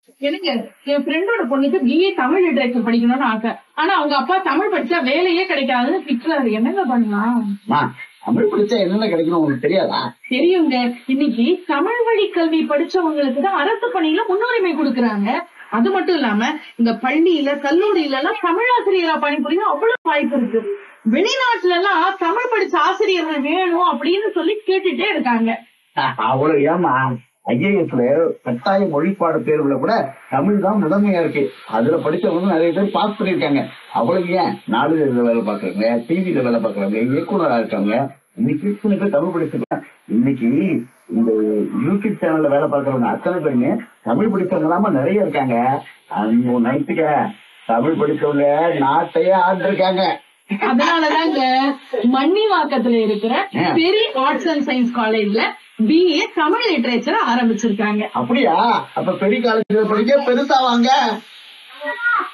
எனக்கு என் ஃப்ரெண்டோட பொண்ணுக்கு பிஏ தமிழ் லிட்டரேச்சர் படிக்கணும்னு ஆசை ஆனா அவங்க அப்பா தமிழ் படிச்சா வேலையே கிடைக்காதுன்னு திட்டுறாரு என்னங்க பண்ணலாம் அம்மா, தமிழ் படிச்சா என்னென்ன கிடைக்கணும் உங்களுக்கு தெரியாதா தெரியுங்க இன்னைக்கு தமிழ் வழி கல்வி படிச்சவங்களுக்கு தான் அரசு பணியில முன்னுரிமை கொடுக்கறாங்க அது மட்டும் இல்லாம இந்த பள்ளியில கல்லூரியில எல்லாம் தமிழாசிரியரா பணிபுரிய அவ்வளவு வாய்ப்பு இருக்கு வெளிநாட்டுல எல்லாம் தமிழ் படிச்ச ஆசிரியர்கள் வேணும் அப்படின்னு சொல்லி கேட்டுட்டே இருக்காங்க அவ்வளவு ஏமா ஐஏஎஸ்ல கட்டாய மொழிப்பாட தேர்வுல கூட தமிழ் தான் முதன்மையா இருக்கு அதுல படிச்சவங்க நிறைய பேர் பாஸ் பண்ணிருக்காங்க அவ்வளவு ஏன் நாளிதழில வேலை பாக்குறவங்க டிவில வேலை பாக்குறவங்க இயக்குனரா இருக்காங்க இன்னைக்கு இத்தனை பேர் தமிழ் படிச்சிருக்காங்க இன்னைக்கு இந்த யூடியூப் சேனல்ல வேலை பாக்குறவங்க அத்தனை பேருங்க தமிழ் படிச்சவங்க இல்லாம நிறைய இருக்காங்க அந்த நைட்டுக்க தமிழ் படிச்சவங்க நாட்டையே ஆண்டிருக்காங்க அதனாலதாங்க மன்னிவாக்கத்துல இருக்கிற பெரிய ஆர்ட்ஸ் அண்ட் சயின்ஸ் காலேஜ்ல பிஏ தமிழ் லிட்டரேச்சர் ஆரம்பிச்சிருக்காங்க அப்படியா அப்ப பெரிய காலேஜ்ல படிக்க பெருசா வாங்க